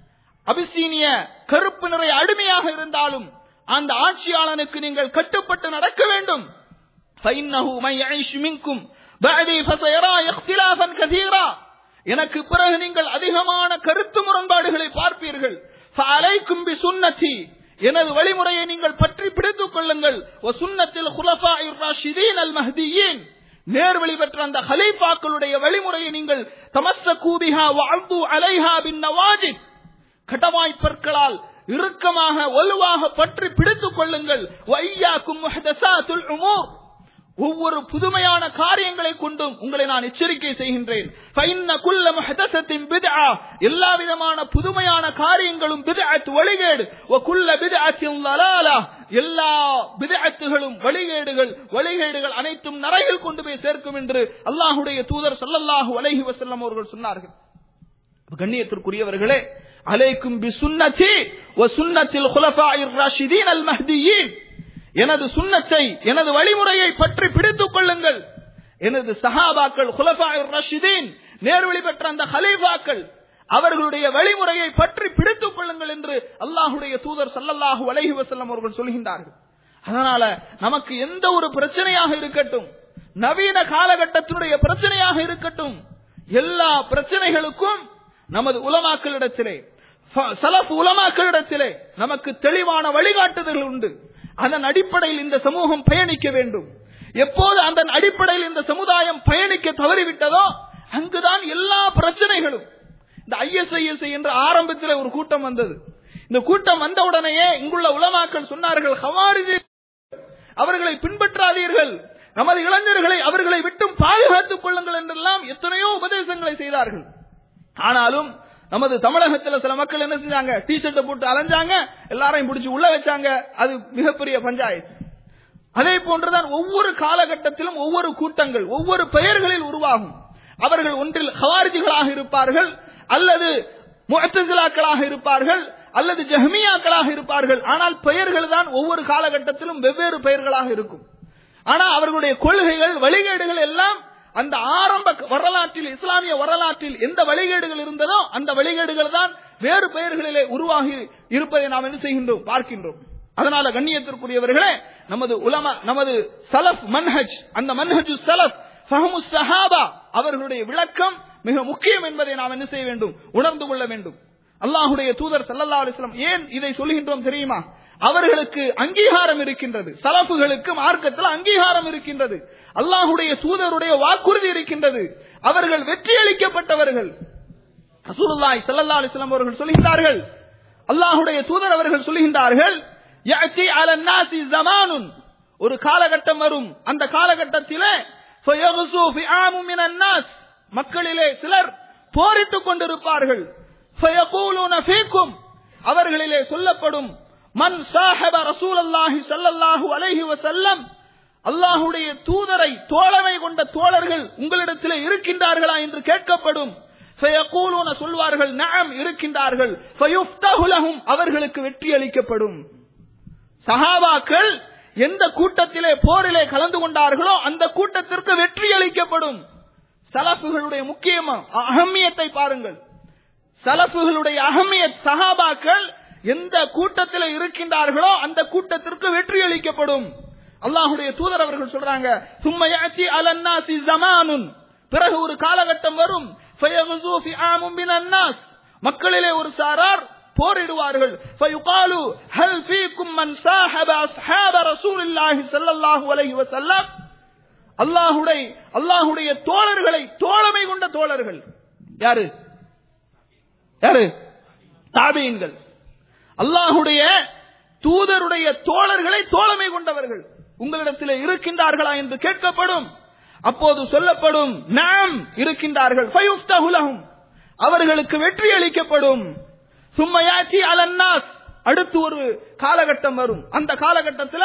அபிசீனிய கருப்பு நிறை அடிமையாக இருந்தாலும் அந்த ஆட்சியாளனுக்கு நீங்கள் கட்டுப்பட்டு நடக்க வேண்டும் فَإِنَّهُ مَنْ يَعِشْ مِنْكُمْ بَعْدِي فَسَيَرَى اخْتِلَافًا كَثِيرًا எனக்கு பிறகு நீங்கள் அதிகமான கருத்து முரண்பாடுகளை பார்ப்பீர்கள் فَعَلَيْكُمْ بِسُنَّتِي எனது வழிமுறையை நீங்கள் பற்றி பிடித்துக் கொள்ளுங்கள் சுன்னத்தில் خُلَفَاءِ الرَّاشِدِينَ الْمَهْدِيِّينَ நேர்வழி பெற்ற அந்த ஹலீஃபாக்களுடைய வழிமுறையை நீங்கள் தமஸ்ஸ கூபிஹா வாழ்ந்து அலைஹா பின் நவாஜித் கடவாய் பற்களால் இறுக்கமாக வலுவாக பற்றி பிடித்துக் கொள்ளுங்கள் வையாக்கும் முஹ்தஸாத்துல் உமூர் ஒவ்வொரு புதுமையான காரியங்களை கொண்டும் உங்களை நான் எச்சரிக்கை செய்கின்றேன் ஃபைன்ன குல்ல முஹ்தஸத்தின் பித்ஆ எல்லா விதமான புதுமையான காரியங்களும் பித்அத் வழிகேடு வ குல்ல பித்அத்தின் லலாலா எல்லா பிதஅத்துகளும் வழிகேடுகள் வழிகேடுகள் அனைத்தும் நரகில் கொண்டு போய் சேர்க்கும் என்று அல்லாஹுடைய தூதர் ஸல்லல்லாஹு அலைஹி வஸல்லம் அவர்கள் சொன்னார்கள் கண்ணியத்திற்குரியவர்களே அலைக்கும் பி சுன்னதி வ சுன்னத்தில் குலஃபாயிர் ராஷிதீன் அல் மஹ்தியீன் எனது சுன்னத்தை எனது வழிமுறையை பற்றி பிடித்துக் கொள்ளுங்கள் எனது சஹாபாக்கள் குலஃபாயிர் ராஷிதீன் நேர்வழி பெற்ற அந்த ஹலீஃபாக்கள் அவர்களுடைய வழிமுறையை பற்றி பிடித்துக் கொள்ளுங்கள் என்று அல்லாஹுடைய தூதர் சல்லல்லாஹு அலைஹி வஸல்லம் அவர்கள் சொல்கின்றார்கள் அதனால நமக்கு எந்த ஒரு பிரச்சனையாக இருக்கட்டும் நவீன காலகட்டத்தினுடைய பிரச்சனையாக இருக்கட்டும் எல்லா பிரச்சனைகளுக்கும் நமது உலமாக்களிடத்திலே சலப் உலமாக்களிடத்திலே நமக்கு தெளிவான வழிகாட்டுதல்கள் உண்டு அதன் அடிப்படையில் இந்த சமூகம் பயணிக்க வேண்டும் எப்போது அந்த அடிப்படையில் இந்த சமுதாயம் பயணிக்க தவறிவிட்டதோ அங்குதான் எல்லா பிரச்சனைகளும் இந்த ஐஎஸ்ஐஎஸ்ஐ என்ற ஆரம்பத்தில் ஒரு கூட்டம் வந்தது இந்த கூட்டம் வந்த உடனேயே இங்குள்ள உலமாக்கள் சொன்னார்கள் ஹவாரிஜி அவர்களை பின்பற்றாதீர்கள் நமது இளைஞர்களை அவர்களை விட்டும் பாதுகாத்துக் கொள்ளுங்கள் என்றெல்லாம் எத்தனையோ உபதேசங்களை செய்தார்கள் ஆனாலும் நமது தமிழகத்தில் சில மக்கள் என்ன செஞ்சாங்க டி ஷர்ட்டை போட்டு அலைஞ்சாங்க எல்லாரையும் பிடிச்சி உள்ள வச்சாங்க அது மிகப்பெரிய பஞ்சாயத்து அதே போன்றுதான் ஒவ்வொரு காலகட்டத்திலும் ஒவ்வொரு கூட்டங்கள் ஒவ்வொரு பெயர்களில் உருவாகும் அவர்கள் ஒன்றில் ஹவாரிஜிகளாக இருப்பார்கள் அல்லது முஅத்தசிலாக்களாக இருப்பார்கள் அல்லது ஜஹ்மியாக்களாக இருப்பார்கள் ஆனால் பெயர்கள் தான் ஒவ்வொரு காலகட்டத்திலும் வெவ்வேறு பெயர்களாக இருக்கும் ஆனா அவர்களுடைய கொள்கைகள் வழிகேடுகள் எல்லாம் அந்த ஆரம்ப வரலாற்றில் இஸ்லாமிய வரலாற்றில் எந்த வழிகேடுகள் இருந்ததோ அந்த வழிகேடுகள் தான் வேறு பெயர்களிலே உருவாகி இருப்பதை நாம் என்ன செய்கின்றோம் பார்க்கின்றோம் அதனால கண்ணியத்திற்குரியவர்களே நமது உலமா நமது சலஃப் மன்ஹஜ் அந்த மன்ஹஜு சலஃப் ஃபஹமு சஹாபா அவர்களுடைய விளக்கம் மிக முக்கியம் என்பதை நாம் என்ன செய்ய வேண்டும் உணர்ந்து கொள்ள வேண்டும் அல்லாஹுடைய தூதர் சல்லல்லா அலிஸ்லாம் ஏன் இதை சொல்கின்றோம் தெரியுமா அவர்களுக்கு அங்கீகாரம் இருக்கின்றது சலப்புகளுக்கு மார்க்கத்தில் அங்கீகாரம் இருக்கின்றது அல்லாஹுடைய தூதருடைய வாக்குறுதி இருக்கின்றது அவர்கள் வெற்றி அளிக்கப்பட்டவர்கள் ரசூலுல்லாஹி ஸல்லல்லாஹு அலைஹி வஸல்லம் அவர்கள் சொல்கின்றார்கள் அல்லாஹுடைய தூதர் அவர்கள் சொல்கின்றார்கள் யஅதி அலன் நாசி ஜமானுன் ஒரு காலகட்டம் வரும் அந்த காலகட்டத்திலே ஃபயகுசு ஃபிஆமு மினன் நாஸ் மக்களிலே சிலர் போரிட்டுக் கொண்டிருப்பார்கள் ஃபயகூலுன ஃபீக்கும் அவர்களிலே சொல்லப்படும் மன் சாஹப ரசூலல்லாஹி ஸல்லல்லாஹு அலைஹி வஸல்லம் அல்லாஹுடைய தூதரை தோழமை கொண்ட தோழர்கள் உங்களிடத்தில் இருக்கின்றார்களா என்று கேட்கப்படும் ஃபயகூலூன சொல்வார்கள் நஅம் இருக்கின்றார்கள் ஃபயுஃப்தஹு லஹும் அவர்களுக்கு வெற்றி அளிக்கப்படும் சஹாபாக்கள் எந்த கூட்டத்திலே போரிலே கலந்து கொண்டார்களோ அந்த கூட்டத்திற்கு வெற்றி அளிக்கப்படும் சலஃபுகளுடைய முக்கியமா அகமியத்தை பாருங்கள் சலஃபுகளுடைய அகமியத் சஹாபாக்கள் எந்த கூட்டத்தில் இருக்கின்றார்களோ அந்த கூட்டத்திற்கு வெற்றி அளிக்கப்படும் அல்லாஹுடைய தூதர் அவர்கள் சொல்றாங்க சும்மையாச்சி அலன்னாசி ஜமானுன் பிறகு ஒரு காலகட்டம் வரும் ஃபயகுசு ஃபிஆமும் மினன்னாஸ் மக்களிலே ஒரு சாரார் போரிடுவார்கள் ஃபயுகாலு ஹல் ஃபீக்கும் மன் சாஹப அஸ்ஹாப ரசூலில்லாஹி ஸல்லல்லாஹு அலைஹி வஸல்லம் அல்லாஹுடைய அல்லாஹுடைய தோழர்களை தோழமை கொண்ட தோழர்கள் யாரு யாரு தாபியன்கள் அல்லாஹுடைய தூதருடைய தோழர்களை தோழமை கொண்டவர்கள் உங்களிடத்தில் இருக்கின்றார்களா என்று கேட்கப்படும் அப்போது சொல்லப்படும் நாம் இருக்கின்றார்கள் ஃபயுஃப்தஹு லஹும். அவர்களுக்கு வெற்றி அளிக்கப்படும் சும்மையாச்சி அலன்னாஸ் அடுத்து ஒரு காலகட்டம் வரும் அந்த காலகட்டத்தில்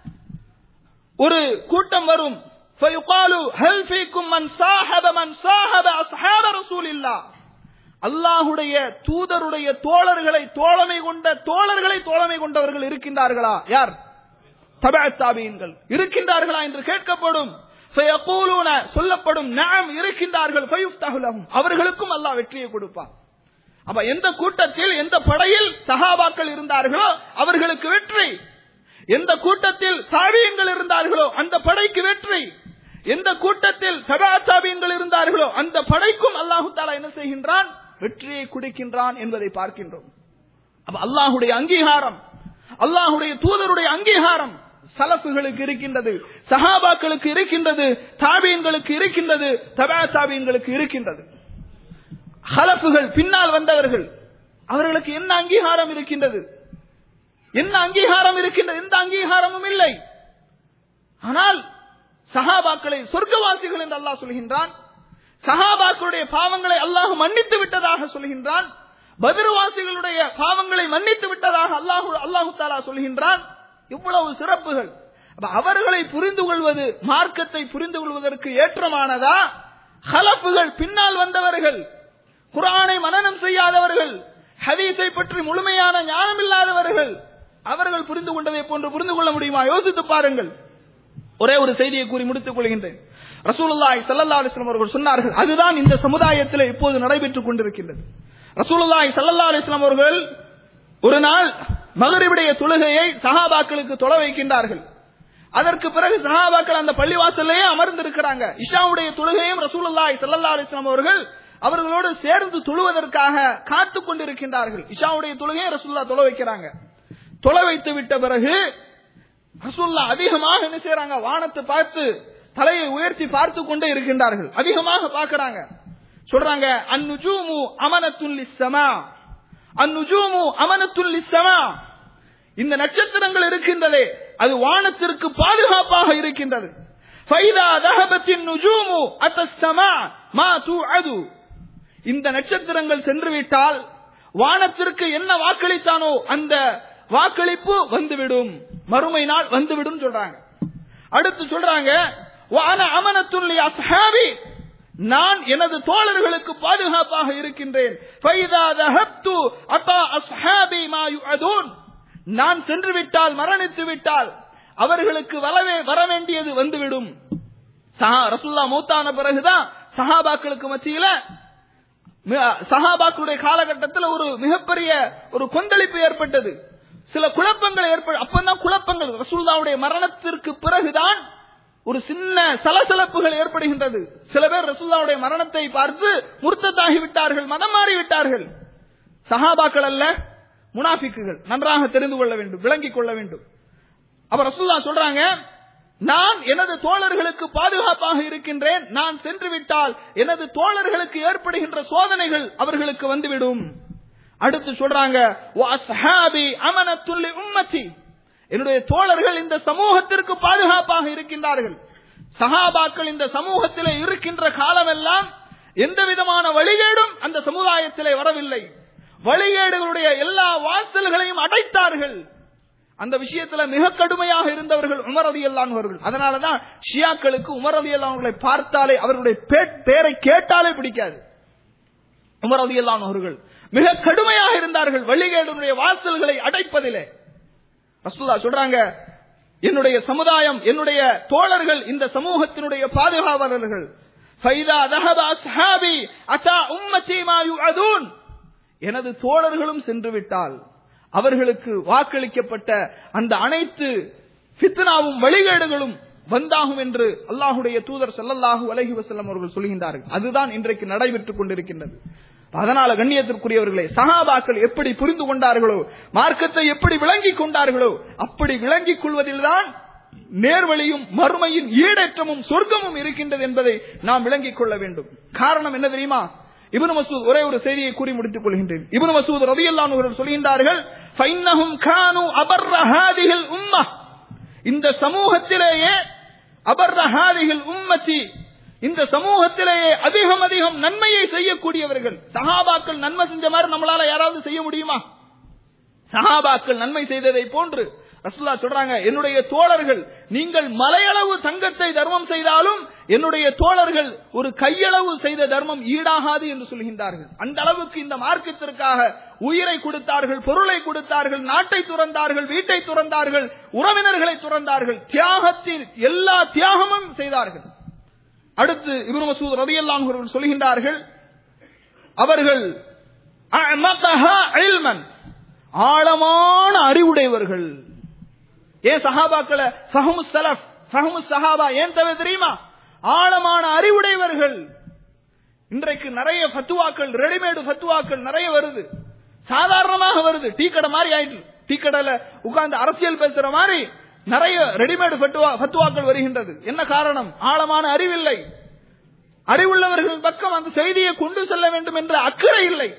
ஒரு கூட்டம் வரும் ஃபயுகாலு ஹல் ஃபீக்கும் மன் சாஹப மன் சாஹப அஸ்ஹாப ரசூலில்லாஹ் அல்லாஹுடைய தூதருடைய தோழர்களை தோழமை கொண்ட தோழர்களை தோழமை கொண்டவர்கள் இருக்கின்றார்களா யார் தபாத்தாபியன்கள் இருக்கின்றார்களா என்று கேட்கப்படும் ஃபயகூலூன சொல்லப்படும் நாம் இருக்கின்றார்கள் ஃபயுஃப்தஹு லஹும். அவர்களுக்கும் அல்லாஹ் வெற்றியை கொடுப்பான் அப்ப எந்த கூட்டத்தில் எந்த படையில் சஹாபாக்கள் இருந்தார்களோ அவர்களுக்கு வெற்றி எந்த கூட்டத்தில் தாபியங்கள் இருந்தார்களோ அந்த படைக்கு வெற்றி எந்த கூட்டத்தில் தபாத்தாபியங்கள் இருந்தார்களோ அந்த படைக்கும் அல்லாஹு தாலா என்ன செய்கின்றான் வெற்றியை குடிக்கின்றான் என்பதை பார்க்கின்றோம் அப்ப அல்லாஹுடைய அங்கீகாரம் அல்லாஹுடைய தூதருடைய அங்கீகாரம் சலஃபுகளுக்கு இருக்கின்றது சஹாபாக்களுக்கு இருக்கின்றது தாபியன்களுக்கு இருக்கின்றது தபா தாபியன்களுக்கு இருக்கின்றது ஹலஃபுகள் பின்னால் வந்தவர்கள் அவர்களுக்கு என்ன அங்கீகாரம் இருக்கின்றது என்ன அங்கீகாரம் இருக்கின்றது எந்த அங்கீகாரமும் இல்லை ஆனால் சஹாபாக்களை சொர்க்கவாசிகள் என்று அல்லாஹ் சொல்கின்றான் சஹாபாக்களுடைய பாவங்களை அல்லாஹ் மன்னித்து விட்டதாக சொல்கின்றான் பதிர்வாசிகளுடைய பாவங்களை மன்னித்து விட்டதாக அல்லாஹு அல்லாஹு தாலா சொல்கின்றான் இவ்வளவு சிறப்புகள் அப்ப அவர்களை புரிந்து கொள்வது மார்க்கத்தை புரிந்து கொள்வதற்கு ஏற்றமானதா ஹலப்புகள் பின்னால் வந்தவர்கள் குரானை மனனம் செய்யாதவர்கள் ஹதீஸை பற்றி முழுமையான ஞானம் இல்லாதவர்கள் அவர்கள் புரிந்து கொண்டதை போன்று புரிந்து கொள்ள முடியுமா யோசித்து பாருங்கள் ஒரே ஒரு செய்தியை கூறி முடித்துக் கொள்கின்றேன் ரசூலுல்லாஹி ஸல்லல்லாஹு அலைஹி வஸல்லம் அவர்கள் சொன்னார்கள் அதுதான் இந்த சமுதாயத்தில் இப்போது நடைபெற்றுக் கொண்டிருக்கின்றது ரசூலுல்லாஹி ஸல்லல்லாஹு அலைஹி வஸல்லம் அவர்கள் ஒரு நாள் மகரிபுடைய தொழுகையை சஹாபாக்களுக்கு தொலை வைக்கின்றார்கள் அதற்கு பிறகு சஹாபாக்கள் அந்த பள்ளிவாசல்லையே அமர்ந்திருக்கிறாங்க இஷாவுடைய தொழுகையும் ரசூலுல்லாஹி ஸல்லல்லாஹு அலைஹி வஸல்லம் அவர்கள் அவர்களோடு சேர்ந்து தொழுவதற்காக காத்துக் கொண்டிருக்கின்றார்கள் இஷாவுடைய தொழுகையை ரசூல்லா தொலை வைக்கிறாங்க தொலை வைத்து விட்ட பிறகு ரசூல்லா அதிகமாக என்ன செய்யறாங்க வானத்தை பார்த்து தலையை உயர்த்தி பார்த்து கொண்டே இருக்கின்றார்கள் அதிகமாக பார்க்கறாங்க சொல்றாங்க அந்நுஜூமு அமனத்துல் லிஸ்ஸமா அந்நுஜூமு அமனத்துல் லிஸ்ஸமா இந்த நட்சத்திரங்கள் இருக்கின்றதே அது வானத்திற்கு பாதுகாப்பாக இருக்கின்றது ஃபைதா தஹபத்தின் நுஜூமு அத்தஸ்ஸமா மா துஅது இந்த நட்சத்திரங்கள் சென்று விட்டால் வானத்திற்கு என்ன வாக்களித்தானோ அந்த வாக்களிப்பு வந்துவிடும் மறுமை நாள் வந்துவிடும் சொல்றாங்க அடுத்து சொல்றாங்க வான அமனத்துள்ளி அஸ்ஹாபி நான் எனது தோழர்களுக்கு பாதுகாப்பாக இருக்கின்றேன் ஃபைதா தஹப்து அத்தா அஸ்ஹாபி மா யுஅதூன் நான் சென்று விட்டால் மரணித்து விட்டால் அவர்களுக்கு வரவே வர வேண்டியது வந்துவிடும் சஹா ரசுல்லா மூத்தான பிறகுதான் சஹாபாக்களுக்கு மத்தியில மி- சஹாபாக்களுடைய காலகட்டத்தில் ஒரு மிகப்பெரிய ஒரு கொந்தளிப்பு ஏற்பட்டது சில குழப்பங்கள் ஏற்பட அப்பதான் குழப்பங்கள் ரசூல்லாவுடைய மரணத்திற்கு பிறகுதான் ஒரு சின்ன சலசலப்புகள் ஏற்படுகின்றது சில பேர் ரசூல்லாவுடைய மரணத்தை பார்த்து முர்த்தத்தாகி விட்டார்கள் மதம் மாறி விட்டார்கள் சஹாபாக்கள் அல்ல முனாஃபிக்குகள் நன்றாக தெரிந்து கொள்ள வேண்டும் விளங்கிக் கொள்ள வேண்டும் அப்ப ரசூல்லா சொல்றாங்க நான் எனது தோழர்களுக்கு பாதுகாப்பாக இருக்கின்றேன் நான் சென்று விட்டால் எனது தோழர்களுக்கு ஏற்படுகின்ற சோதனைகள் அவர்களுக்கு வந்துவிடும் அடுத்து சொல்றாங்க "வஅஸ்ஹாபி அமனத்துல் உம்மத்தி என்னுடைய தோழர்கள் இந்த சமூகத்திற்கு பாதுகாப்பாக இருக்கின்றார்கள் சஹாபாக்கள் இந்த சமூகத்திலே இருக்கின்ற காலமெல்லாம் எந்த விதமான வழிகேடும் அந்த சமுதாயத்திலே வரவில்லை வழிகேடுகளுடைய எல்லா வாசல்களையும் அடைத்தார்கள் அந்த விஷயத்துல மிக கடுமையாக இருந்தவர்கள் உமர் அலி அவர்கள் அதனாலதான் ஷியாக்களுக்கு உமர் அலி அவர்களை பார்த்தாலே அவர்களுடைய பே- பேரை கேட்டாலே பிடிக்காது உமர் அலி அவர்கள் மிக கடுமையாக இருந்தார்கள் வழிகேடுடைய வாசல்களை அடைப்பதிலே ரசூல்லா சொல்றாங்க என்னுடைய சமுதாயம் என்னுடைய தோழர்கள் இந்த சமூகத்தினுடைய பாதுகாவலர்கள் ஃபைதா தஹப அஸ்ஹாபி அத்தா உம்மத்தி மா யுஅதூன் எனது தோழர்களும் சென்று விட்டால் அவர்களுக்கு வாக்களிக்கப்பட்ட அந்த அனைத்து ஃபித்னாவும் வழிகேடுகளும் வந்தாகும் என்று அல்லாஹுடைய தூதர் ஸல்லல்லாஹு அலைஹி வஸல்லம் அவர்கள் சொல்கின்றார்கள் அதுதான் இன்றைக்கு நடைபெற்றுக் கொண்டிருக்கின்றது அதனால கண்ணியத்திற்குரியவர்களே சஹாபாக்கள் எப்படி புரிந்து கொண்டார்களோ மார்க்கத்தை எப்படி விளங்கிக் கொண்டார்களோ அப்படி விளங்கிக் கொள்வதில்தான் நேர்வழியும் மறுமையின் ஈடேற்றமும் சொர்க்கமும் இருக்கின்றது என்பதை நாம் விளங்கிக் கொள்ள வேண்டும் காரணம் என்ன தெரியுமா இப்னு மசூத் ஒரே ஒரு செய்தியை கூறி முடித்துக் கொள்கின்றேன் இப்னு மசூத் ரலியல்லாஹு அவர்கள் சொல்கின்றார்கள் ஃபைன்னஹும் கானு அபர்ர ஹாதிஹில் உம்ம இந்த சமூகத்திலேயே அபர்ர ஹாதிஹில் உம்மத்தி இந்த சமூகத்திலேயே அதிகம் அதிகம் நன்மையை செய்யக்கூடியவர்கள் சஹாபாக்கள் நன்மை செஞ்ச மாதிரி நம்மளால யாராவது செய்ய முடியுமா சஹாபாக்கள் நன்மை செய்ததை போன்று ரசூல்லா சொல்றாங்க என்னுடைய தோழர்கள் நீங்கள் மலையளவு தங்கத்தை தர்மம் செய்தாலும் என்னுடைய தோழர்கள் ஒரு கையளவு செய்த தர்மம் ஈடாகாது என்று சொல்கின்றார்கள் அந்த அளவுக்கு இந்த மார்க்கத்திற்காக உயிரை கொடுத்தார்கள் பொருளை கொடுத்தார்கள் நாட்டை துறந்தார்கள் வீட்டை துறந்தார்கள் உறவினர்களை துறந்தார்கள் தியாகத்தில் எல்லா தியாகமும் செய்தார்கள் அடுத்து இப்னு மசூத் ரலியல்லாஹு அவர்கள் சொல்கின்றார்கள் அவர்கள் அஅமகஹா இல்மன் ஆழமான அறிவுடையவர்கள் ஏன் சஹாபாக்களை ஃபஹமு சலஃப் ஃபஹமு சஹாபா ஏன் தவிர தெரியுமா ஆழமான அறிவுடையவர்கள் இன்றைக்கு நிறைய ஃபத்துவாக்கள் ரெடிமேடு ஃபத்துவாக்கள் நிறைய வருது சாதாரணமாக வருது டீ கடை மாதிரி ஆயிட்டு டீ கடையில உட்கார்ந்து அரசியல் பேசுற மாதிரி நிறைய ரெடிமேடு ஃபத்துவா ஃபத்துவாக்கள் வருகின்றது என்ன காரணம் ஆழமான அறிவில்லை அறிவுள்ளவர்கள் பக்கம் அந்த செய்தியை கொண்டு செல்ல வேண்டும் என்ற அக்கறை இல்லை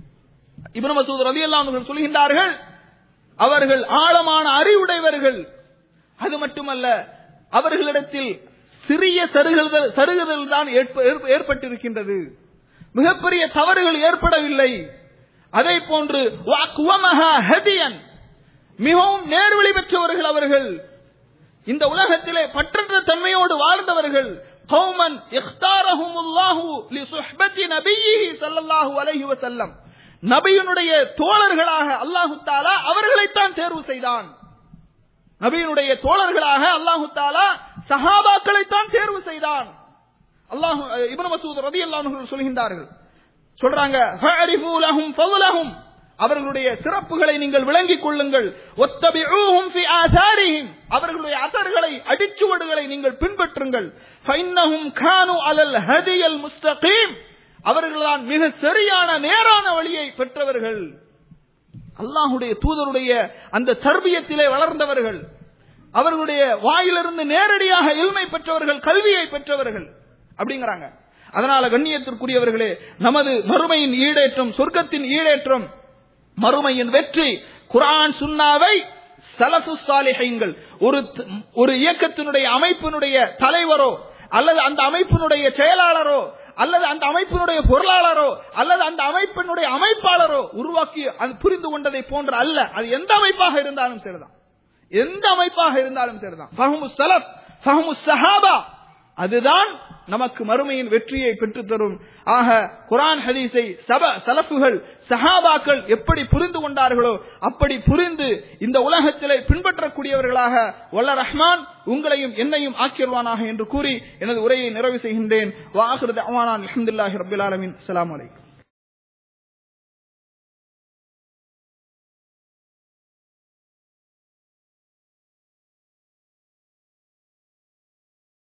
இப்னு மசூத் ரலியல்லாஹு அன்ஹு சொல்கின்றார்கள் அவர்கள் ஆழமான அறிவுடையவர்கள் அது மட்டுமல்ல அவர்களிடத்தில் சிறிய சருகுதல் சருகுதல் தான் ஏற்ப- ஏற்ப- ஏற்பட்டிருக்கின்றது மிகப்பெரிய தவறுகள் ஏற்படவில்லை அதே போன்று வாக்குவமஹா ஹதியன் மிகவும் நேர்வழி பெற்றவர்கள் அவர்கள் இந்த உலகத்திலே பற்றற்ற தன்மையோடு வாழ்ந்தவர்கள் கௌமன் இஃப்தாரஹுமுல்லாஹு லிசுஹ்பத்தி நபியிஹி ஸல்லல்லாஹு அலைஹி வஸல்லம் நபியினுடைய தோழர்களாக அல்லாஹு தாலா அவர்களைத்தான் தேர்வு செய்தான் நபியினுடைய தோழர்களாக அல்லாஹு தாலா சஹாபாக்களைத்தான் தேர்வு செய்தான் அல்லாஹு இப்னு மசூத் ரலியல்லாஹு அன்ஹு சொல்கின்றார்கள் சொல்றாங்க ஃபஅரிஃபு லஹும் ஃபضலஹும் அவர்களுடைய சிறப்புகளை நீங்கள் விளங்கிக் கொள்ளுங்கள் ஒத்தபிஊஹும் ஃபி ஆசாரிஹிம் அவர்களுடைய அசர்களை அடிச்சுவடுகளை நீங்கள் பின்பற்றுங்கள் ஃபைன்னஹும் கானு அலல் ஹதியல் முஸ்தகீம் அவர்கள்தான் மிக சரியான நேரான வழியை பெற்றவர்கள் அல்லாஹுடைய தூதருடைய அந்த தர்பியத்திலே வளர்ந்தவர்கள் அவர்களுடைய வாயிலிருந்து நேரடியாக இல்மை பெற்றவர்கள் கல்வியை பெற்றவர்கள் அப்படிங்கிறாங்க அதனால கண்ணியத்திற்குரியவர்களே நமது மறுமையின் ஈடேற்றம் சொர்க்கத்தின் ஈடேற்றம் மறுமையின் வெற்றி குர்ஆன் சுன்னாவை சலஃபு சாலிஹீன்கள் ஒரு ஒரு இயக்கத்தினுடைய அமைப்பினுடைய தலைவரோ அல்லது அந்த அமைப்பினுடைய செயலாளரோ அல்லது அந்த அமைப்பினுடைய பொருளாளரோ அல்லது அந்த அமைப்பினுடைய அமைப்பாளரோ உருவாக்கி அது புரிந்து கொண்டதை போன்ற அல்ல அது எந்த அமைப்பாக இருந்தாலும் சரிதான் எந்த அமைப்பாக இருந்தாலும் சரிதான் ஃபஹ்மு ஸலஃப் ஃபஹ்மு ஸஹாபா அதுதான் நமக்கு மறுமையின் வெற்றியை பெற்றுத் தரும் ஆக குரான் ஹதீஸை சப சலப்புகள் சஹாபாக்கள் எப்படி புரிந்து கொண்டார்களோ அப்படி புரிந்து இந்த உலகத்திலே பின்பற்றக்கூடியவர்களாக வல்ல ரஹ்மான் உங்களையும் என்னையும் ஆக்கிடுவானாக என்று கூறி எனது உரையை நிறைவு செய்கின்றேன் வாஹிரு தஅவானா அல்ஹம்துலில்லாஹி ரப்பில் ஆலமீன் அஸ்ஸலாமு அலைக்கும்